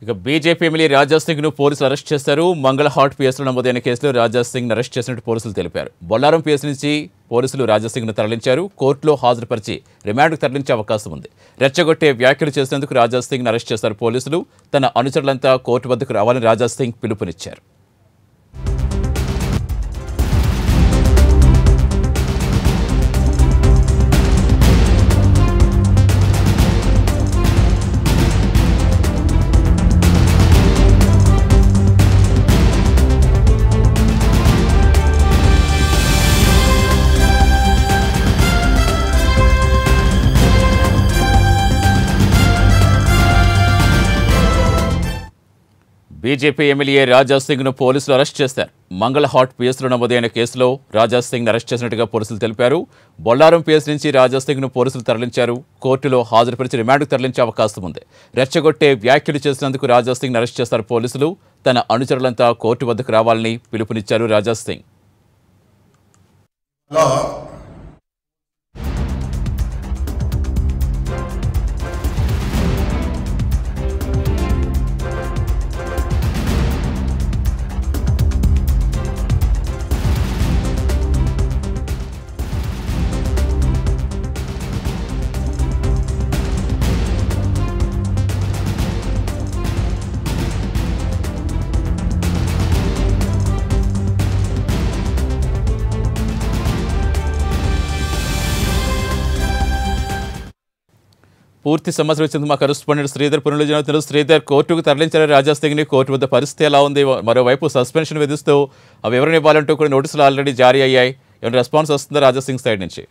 ఇక BJP MLA రాజా సింగ్ ను పోలీసులు అరెస్ట్ చేశారు మంగళహాట్ పిఎస్లో నమోదైన కేసులో రాజా సింగ్ అరెస్ట్ చేసినట్టు పోలీసులు తెలిపారు బొల్లారం పిఎస్ నుంచి పోలీసులు రాజా సింగ్ ను తరలించారు కోర్టులో హాజరుపరిచి రిమాండ్కు తరలించే అవకాశం ఉంది రెచ్చగొట్టే వ్యాఖ్యలు చేసినందుకు రాజా సింగ్ ను అరెస్ట్ చేశారు పోలీసులు తన అనుచరులంతా కోర్టు వద్దకు రావాలని రాజా సింగ్ పిలుపునిచ్చారు బీజేపీ ఎమ్మెల్యే రాజా సింగ్ ను పోలీసులు అరెస్ట్ చేశారు మంగళహాట్ పిఎస్లో నమోదైన కేసులో రాజా సింగ్ అరెస్ట్ చేసినట్టుగా పోలీసులు తెలిపారు బొల్లారం పిఎస్ నుంచి రాజా సింగ్ ను పోలీసులు తరలించారు కోర్టులో హాజరుపరిచి రిమాండ్కు తరలించే అవకాశం ఉంది రెచ్చగొట్టే వ్యాఖ్యలు చేసినందుకు రాజా సింగ్ అరెస్ట్ చేశారు పోలీసులు తన అనుచరులంతా కోర్టు వద్దకు రావాలని పిలుపునిచ్చారు రాజా సింగ్ లో పూర్తి సమాచారం ఇచ్చింది మా కరెస్పాండెంట్ శ్రీధర్ పునరుజన తెలుసు శ్రీధర్ కోర్టుకు తరలించారు రాజా సింగ్ని కోర్టు వద్ద పరిస్థితి ఎలా ఉంది మరోవైపు సస్పెన్షన్ విధిస్తూ ఆ వివరణ ఇవ్వాలంటూ కూడా నోటీసులు ఆల్రెడీ జారీ అయ్యాయి ఏమైనా రెస్పాన్స్ వస్తుందా రాజా సింగ్ సైడ్ నుంచి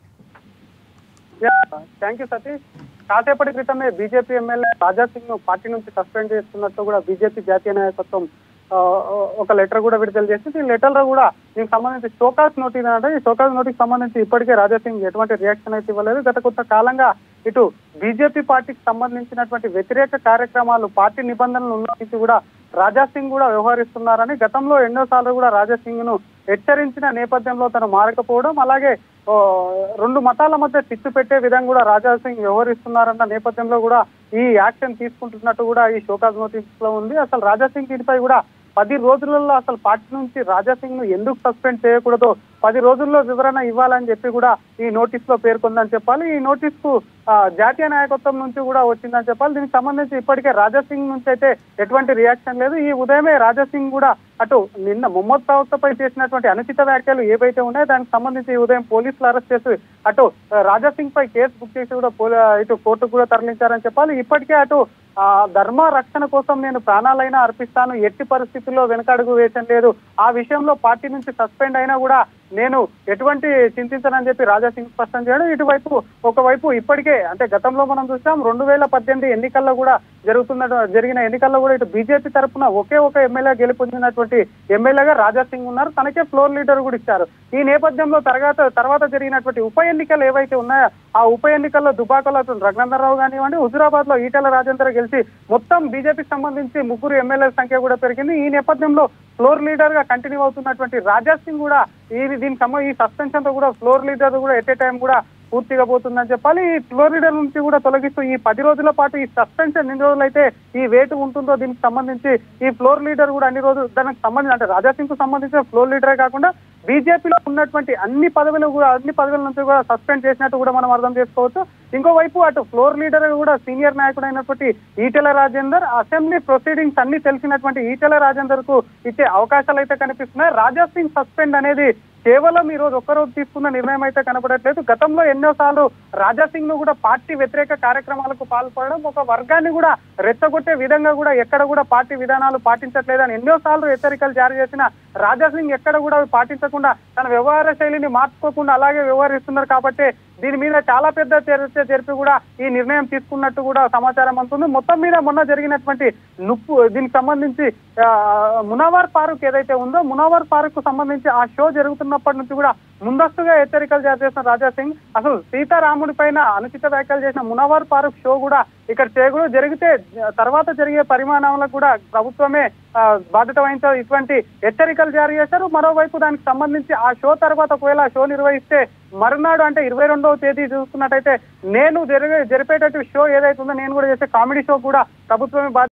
థ్యాంక్ యూ సతీష్ కాసేపటి క్రితమే బీజేపీ ఎమ్మెల్యే రాజా సింగ్ ను పార్టీ నుంచి సస్పెండ్ చేస్తున్నట్టు కూడా బీజేపీ జాతీయ నాయకత్వం ఆ, ఒక లెటర్ కూడా విడుదల చేసింది ఈ లెటర్ లో కూడా దీనికి సంబంధించి షోకాస్ నోటీస్ అంటే ఈ షోకాస్ నోటీస్ సంబంధించి ఇప్పటికే రాజా సింగ్ ఎటువంటి రియాక్షన్ అయితే ఇవ్వలేదు గత కొంత కాలంగా ఇటు బీజేపీ పార్టీకి సంబంధించినటువంటి వ్యతిరేక కార్యక్రమాలు పార్టీ నిబంధనలు ఉల్లంఘించి కూడా రాజా సింగ్ కూడా వ్యవహరిస్తున్నారని గతంలో ఎన్నోసార్లు కూడా రాజా సింగ్ ను హెచ్చరించిన నేపథ్యంలో తను మారకపోవడం అలాగే ఓ, రెండు మతాల మధ్య చిచ్చు పెట్టే విధంగా కూడా రాజా సింగ్ వ్యవహరిస్తున్నారన్న నేపథ్యంలో కూడా ఈ యాక్షన్ తీసుకుంటున్నట్టు కూడా ఈ షోకాజ్ నోటీస్ లో ఉంది అసలు రాజా సింగ్ దీనిపై కూడా పది రోజులలో అసలు పార్టీ నుంచి రాజా సింగ్ ను ఎందుకు సస్పెండ్ చేయకూడదో పది రోజుల్లో వివరణ ఇవ్వాలని చెప్పి కూడా ఈ నోటీస్ లో పేర్కొందని చెప్పాలి ఈ నోటీస్ కు ఆ, జాతీయ నాయకత్వం నుంచి కూడా వచ్చిందని చెప్పాలి దీనికి సంబంధించి ఇప్పటికే రాజా సింగ్ నుంచి అయితే ఎటువంటి రియాక్షన్ లేదు ఈ ఉదయమే రాజా సింగ్ కూడా అటు నిన్న మొహమ్మద్ ప్రవక్తపై చేసినటువంటి అనుచిత వ్యాఖ్యలు ఏవైతే ఉన్నాయో దానికి సంబంధించి ఈ ఉదయం పోలీసులు అరెస్ట్ చేసి అటు ఆ, రాజా సింగ్ పై కేసు బుక్ చేసి కూడా పోలీ- ఇటు కోర్టుకు కూడా తరలించారని చెప్పాలి ఇప్పటికే అటు ఆ ధర్మ రక్షణ కోసం నేను ప్రాణాలైనా అర్పిస్తాను ఎట్టి పరిస్థితుల్లో వెనకడుగు వేయటం లేదు ఆ విషయంలో పార్టీ నుంచి సస్పెండ్ అయినా కూడా నేను ఎటువంటి చింతించనని చెప్పి రాజా సింగ్ స్పష్టం చేయడం ఇటువైపు ఒకవైపు ఇప్పటికే అంటే గతంలో మనం చూసాం రెండు వేల పద్దెనిమిది ఎన్నికల్లో కూడా జరుగుతున్న జరిగిన ఎన్నికల్లో కూడా ఇటు బీజేపీ తరపున ఒకే ఒక ఎమ్మెల్యే గెలుపొందినటువంటి ఎమ్మెల్యేగా రాజా సింగ్ ఉన్నారు తనకే ఫ్లోర్ లీడర్ కూడా ఇచ్చారు ఈ నేపథ్యంలో తర్వాత తర్వాత జరిగినటువంటి ఉప ఎన్నికలు ఏవైతే ఉన్నాయో ఆ ఉప ఎన్నికల్లో దుబాకలో రఘునందనరావు కానివ్వండి హుజురాబాద్ లో ఈటెల రాజేందర్ గెలిచి మొత్తం బీజేపీకి సంబంధించి ముగ్గురు ఎమ్మెల్యేల సంఖ్య కూడా పెరిగింది ఈ నేపథ్యంలో ఫ్లోర్ లీడర్ గా కంటిన్యూ అవుతున్నటువంటి రాజా సింగ్ కూడా ఈ దీనికి సంబంధించి ఈ సస్పెన్షన్ తో కూడా ఫ్లోర్ లీడర్ కూడా ఎట్ ఏ టైం కూడా పూర్తిగా పోతుందని చెప్పాలి ఈ ఫ్లోర్ లీడర్ నుంచి కూడా తొలగిస్తూ ఈ పది రోజుల పాటు ఈ సస్పెన్షన్ ఎన్ని రోజులైతే ఈ వేటు ఉంటుందో దీనికి సంబంధించి ఈ ఫ్లోర్ లీడర్ కూడా అన్ని రోజులు దానికి సంబంధించి అంటే రాజా సింగ్ కు సంబంధించిన ఫ్లోర్ లీడరే కాకుండా బీజేపీలో ఉన్నటువంటి అన్ని పదవులు కూడా అన్ని పదవుల నుంచి కూడా సస్పెండ్ చేసినట్టు కూడా మనం అర్థం చేసుకోవచ్చు ఇంకోవైపు అటు ఫ్లోర్ లీడర్ కూడా సీనియర్ నాయకుడు అయినటువంటి ఈటెల రాజేందర్ అసెంబ్లీ ప్రొసీడింగ్స్ అన్ని తెలిసినటువంటి ఈటెల రాజేందర్ కు ఇచ్చే అవకాశాలు అయితే కనిపిస్తున్నాయి రాజా సింగ్ సస్పెండ్ అనేది కేవలం ఈ రోజు ఒక్కరోజు తీసుకున్న నిర్ణయం అయితే కనపడట్లేదు గతంలో ఎన్నోసార్లు రాజా సింగ్ ను కూడా పార్టీ వ్యతిరేక కార్యక్రమాలకు పాల్పడడం ఒక వర్గాన్ని కూడా రెచ్చగొట్టే విధంగా కూడా ఎక్కడ కూడా పార్టీ విధానాలు పాటించట్లేదని ఎన్నోసార్లు హెచ్చరికలు జారీ చేసిన రాజా సింగ్ ఎక్కడ కూడా అవి పాటించకుండా తన వ్యవహార శైలిని మార్చుకోకుండా అలాగే వ్యవహరిస్తున్నారు కాబట్టి దీని మీద చాలా పెద్ద చర్చ జరిపి కూడా ఈ నిర్ణయం తీసుకున్నట్టు కూడా సమాచారం అందుతుంది మొత్తం మీద మొన్న జరిగినటువంటి నుప్పు దీనికి సంబంధించి ఆ, మునవర్ పార్క్ ఏదైతే ఉందో మునవర్ పార్క్ కు సంబంధించి ఆ షో జరుగుతున్నప్పటి నుంచి కూడా ముందస్తుగా హెచ్చరికలు జారీ చేసిన రాజా సింగ్ అసలు సీతారాముడి పైన అనుచిత వ్యాఖ్యలు చేసిన మునవర్ పార్క్ షో కూడా ఇక్కడ చేయకూడదు జరిగితే ఆ, తర్వాత జరిగే పరిమాణాలకు కూడా ప్రభుత్వమే ఆ, బాధ్యత వహించారు ఇటువంటి హెచ్చరికలు జారీ చేశారు మరోవైపు దానికి సంబంధించి ఆ షో తర్వాత ఒకవేళ ఆ షో నిర్వహిస్తే మరునాడు అంటే ఇరవై రెండవ తేదీ చూసుకున్నట్టయితే నేను జరిగే జరిపేటటువంటి షో ఏదైతే ఉందో నేను కూడా చేసే కామెడీ షో కూడా ప్రభుత్వమే బాధ్యత